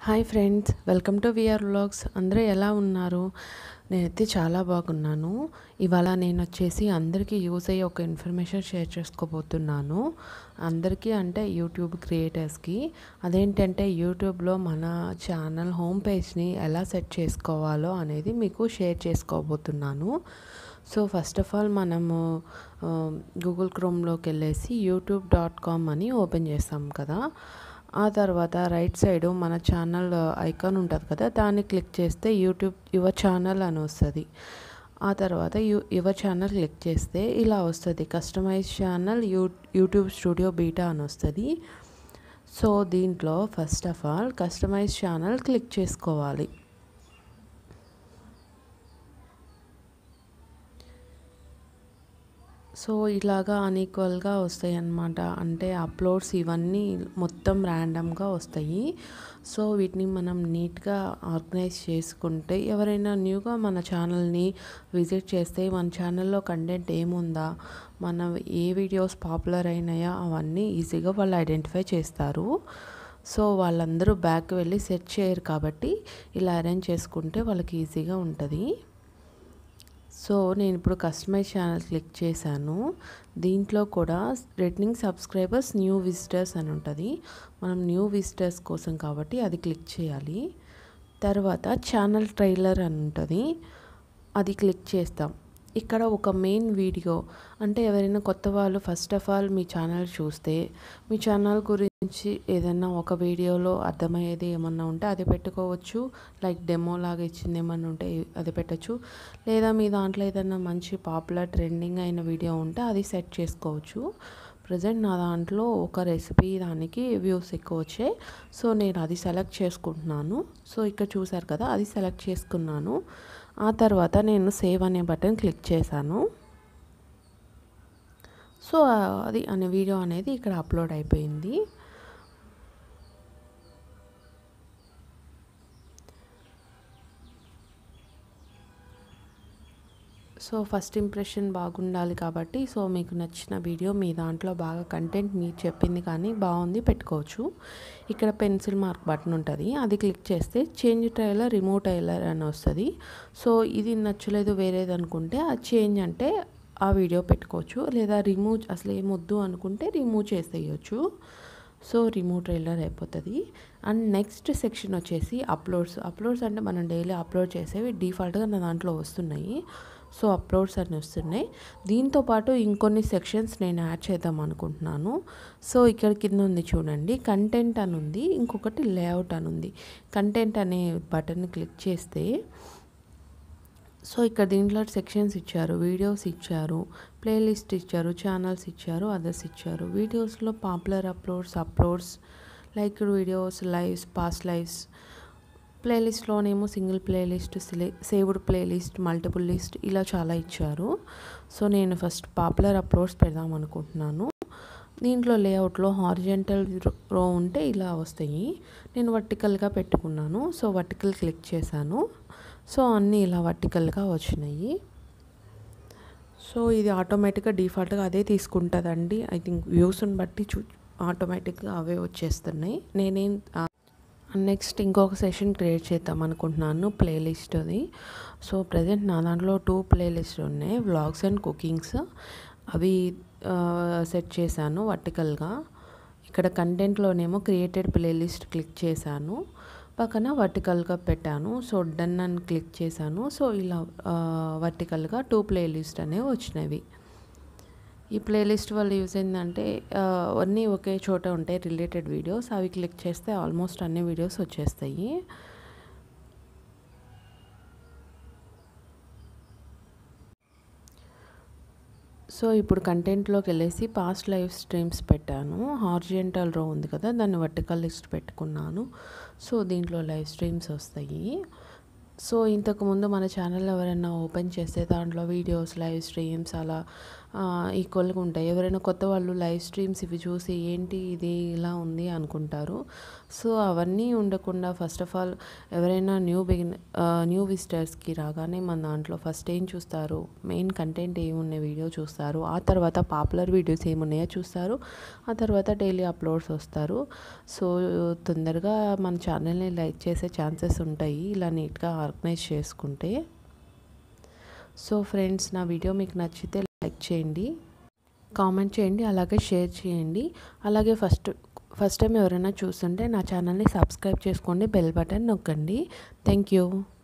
hi friends welcome to VR vlogs అందరూ ఎలా ఉన్నారు నేనైతే చాలా బాగున్నాను ఇవాళ నేను వచ్చేసి అందరికీ యూజ్ అయ్యే ఒక ఇన్ఫర్మేషన్ షేర్ చేసుకోబోతున్నాను అందరికీ అంటే యూట్యూబ్ క్రియేటర్స్కి అదేంటంటే యూట్యూబ్లో మన ఛానల్ హోమ్ పేజ్ని ఎలా సెట్ చేసుకోవాలో అనేది మీకు షేర్ చేసుకోబోతున్నాను సో ఫస్ట్ ఆఫ్ ఆల్ మనము గూగుల్ క్రోమ్లోకి వెళ్ళేసి యూట్యూబ్ డాట్ కామ్ అని ఓపెన్ చేస్తాం కదా ఆ తర్వాత రైట్ సైడ్ మన ఛానల్ ఐకాన్ ఉంటుంది కదా దాన్ని క్లిక్ చేస్తే యూట్యూబ్ యువర్ ఛానల్ అని వస్తుంది ఆ తర్వాత యూ యువర్ ఛానల్ క్లిక్ చేస్తే ఇలా వస్తుంది customise channel you YouTube studio beta అని వస్తుంది సో దీంట్లో first of all customise channel click చేసుకోవాలి సో ఇలాగా అన్ఈక్వల్గా వస్తాయి అన్నమాట అంటే అప్లోడ్స్ ఇవన్నీ మొత్తం ర్యాండమ్గా వస్తాయి సో వీటిని మనం నీట్గా ఆర్గనైజ్ చేసుకుంటే ఎవరైనా న్యూగా మన ఛానల్ని విజిట్ చేస్తే మన ఛానల్లో కంటెంట్ ఏముందా మన ఏ వీడియోస్ పాపులర్ అయినాయా అవన్నీ ఈజీగా వాళ్ళు ఐడెంటిఫై చేస్తారు సో వాళ్ళందరూ బ్యాక్ వెళ్ళి సెర్చ్ చేయరు కాబట్టి ఇలా అరేంజ్ చేసుకుంటే వాళ్ళకి ఈజీగా ఉంటుంది సో నేను ఇప్పుడు కస్టమైజ్ ఛానల్ క్లిక్ చేశాను దీంట్లో కూడా రిటర్నింగ్ సబ్స్క్రైబర్స్ న్యూ విజిటర్స్ అని ఉంటుంది మనం న్యూ విజిటర్స్ కోసం కాబట్టి అది క్లిక్ చేయాలి తర్వాత ఛానల్ ట్రైలర్ అని ఉంటుంది అది క్లిక్ చేస్తాం ఇక్కడ ఒక మెయిన్ వీడియో అంటే ఎవరైనా కొత్త వాళ్ళు ఫస్ట్ ఆఫ్ ఆల్ మీ ఛానల్ చూస్తే మీ ఛానల్ గురించి ఏదైనా ఒక వీడియోలో అర్థమయ్యేది ఏమన్నా ఉంటే అది పెట్టుకోవచ్చు లైక్ డెమో లాగా ఇచ్చింది ఏమన్నా ఉంటే అది పెట్టచ్చు లేదా మీ దాంట్లో ఏదైనా మంచి పాపులర్ ట్రెండింగ్ అయిన వీడియో ఉంటే అది సెట్ చేసుకోవచ్చు ప్రజెంట్ నా దాంట్లో ఒక రెసిపీ దానికి వ్యూస్ ఎక్కువ వచ్చాయి సో నేను అది సెలెక్ట్ చేసుకుంటున్నాను సో ఇక్కడ చూసారు కదా అది సెలెక్ట్ చేసుకున్నాను ఆ తర్వాత నేను సేవ్ అనే బటన్ క్లిక్ చేశాను సో అది అనే వీడియో అనేది ఇక్కడ అప్లోడ్ అయిపోయింది సో ఫస్ట్ ఇంప్రెషన్ బాగుండాలి కాబట్టి సో మీకు నచ్చిన వీడియో మీ దాంట్లో బాగా కంటెంట్ మీరు చెప్పింది కానీ బాగుంది పెట్టుకోవచ్చు ఇక్కడ పెన్సిల్ మార్క్ బటన్ ఉంటుంది అది క్లిక్ చేస్తే చేంజ్ టైలర్ రిమూవ్ టైలర్ అని వస్తుంది సో ఇది నచ్చలేదు వేరేది అనుకుంటే ఆ చేంజ్ అంటే ఆ వీడియో పెట్టుకోవచ్చు లేదా రిమూవ్ అసలు ఏమొద్దు అనుకుంటే రిమూవ్ చేసేయచ్చు సో రిమూవ్ ట్రైలర్ అయిపోతుంది అండ్ నెక్స్ట్ సెక్షన్ వచ్చేసి అప్లోడ్స్ అప్లోడ్స్ అంటే మనం డైలీ అప్లోడ్ చేసేవి డిఫాల్ట్గా నా దాంట్లో వస్తున్నాయి సో అప్లోడ్స్ అన్నీ వస్తున్నాయి దీంతో పాటు ఇంకొన్ని సెక్షన్స్ నేను యాడ్ చేద్దాం అనుకుంటున్నాను సో ఇక్కడ కింద ఉంది చూడండి కంటెంట్ అని ఉంది ఇంకొకటి లేఅవుట్ అని ఉంది కంటెంట్ అనే బటన్ క్లిక్ చేస్తే సో ఇక్కడ దీంట్లో సెక్షన్స్ ఇచ్చారు వీడియోస్ ఇచ్చారు ప్లేలిస్ట్ ఇచ్చారు ఛానల్స్ ఇచ్చారు అదర్స్ ఇచ్చారు వీడియోస్లో popular uploads uploads like videos lives past lives ప్లేలిస్ట్లోనేమో single playlist saved playlist multiple list ఇలా చాలా ఇచ్చారు సో నేను ఫస్ట్ పాపులర్ అప్లోడ్స్ పెడదాం అనుకుంటున్నాను దీంట్లో లేఅవుట్లో హారిజెంటల్ రో ఉంటే ఇలా వస్తాయి నేను వర్టికల్గా పెట్టుకున్నాను సో వర్టికల్ క్లిక్ చేశాను సో అన్నీ ఇలా వర్టికల్గా వచ్చినాయి సో ఇది ఆటోమేటిక్గా డిఫాల్ట్గా అదే తీసుకుంటుందండి ఐ థింక్ వ్యూస్ని బట్టి చూ ఆటోమేటిక్గా అవే వచ్చేస్తున్నాయి నేనేం నెక్స్ట్ ఇంకొక సెషన్ క్రియేట్ చేద్దాం అనుకుంటున్నాను ప్లేలిస్ట్ అది సో ప్రజెంట్ నా దాంట్లో టూ ప్లేలిస్ట్ ఉన్నాయి వ్లాగ్స్ అండ్ కుకింగ్స్ అవి సెట్ చేశాను వర్టికల్గా ఇక్కడ కంటెంట్లోనేమో క్రియేటెడ్ ప్లేలిస్ట్ క్లిక్ చేశాను పక్కన వర్టికల్గా పెట్టాను సో డన్ అని క్లిక్ చేశాను సో ఇలా వర్టికల్గా టూ ప్లేలిస్ట్ అనేవి వచ్చినవి ఈ ప్లేలిస్ట్ వల్ల యూజ్ ఏంటంటే అన్నీ ఒకే చోట ఉంటాయి రిలేటెడ్ వీడియోస్ అవి క్లిక్ చేస్తే ఆల్మోస్ట్ అన్ని వీడియోస్ వచ్చేస్తాయి సో ఇప్పుడు కంటెంట్లోకి వెళ్ళేసి పాస్ట్ లైవ్ స్ట్రీమ్స్ పెట్టాను హార్జెంటల్ రో ఉంది కదా దాన్ని వర్టికల్ లిస్ట్ పెట్టుకున్నాను సో దీంట్లో లైవ్ స్ట్రీమ్స్ వస్తాయి సో ఇంతకుముందు మన ఛానల్ ఎవరైనా ఓపెన్ చేస్తే దాంట్లో వీడియోస్ లైవ్ స్ట్రీమ్స్ అలా ఈక్వల్గా ఉంటాయి ఎవరైనా కొత్త వాళ్ళు లైవ్ స్ట్రీమ్స్ ఇవి చూసి ఏంటి ఇది ఇలా ఉంది అనుకుంటారు సో అవన్నీ ఉండకుండా ఫస్ట్ ఆఫ్ ఆల్ ఎవరైనా న్యూ బిగిన్ న్యూ విజిటర్స్కి రాగానే మన దాంట్లో ఫస్ట్ ఏం చూస్తారు మెయిన్ కంటెంట్ ఏమున్న వీడియో చూస్తారు ఆ తర్వాత పాపులర్ వీడియోస్ ఏమున్నాయో చూస్తారు ఆ తర్వాత డైలీ అప్లోడ్స్ వస్తారు సో తొందరగా మన ఛానల్ని లైక్ చేసే ఛాన్సెస్ ఉంటాయి ఇలా నీట్గా ఆర్గనైజ్ చేసుకుంటే సో ఫ్రెండ్స్ నా వీడియో మీకు నచ్చితే లైక్ చేయండి కామెంట్ చేయండి అలాగే షేర్ చేయండి అలాగే ఫస్ట్ ఫస్ట్ టైం ఎవరైనా చూస్తుంటే నా ఛానల్ని సబ్స్క్రైబ్ చేసుకోండి బెల్ బటన్ నొక్కండి థ్యాంక్ యూ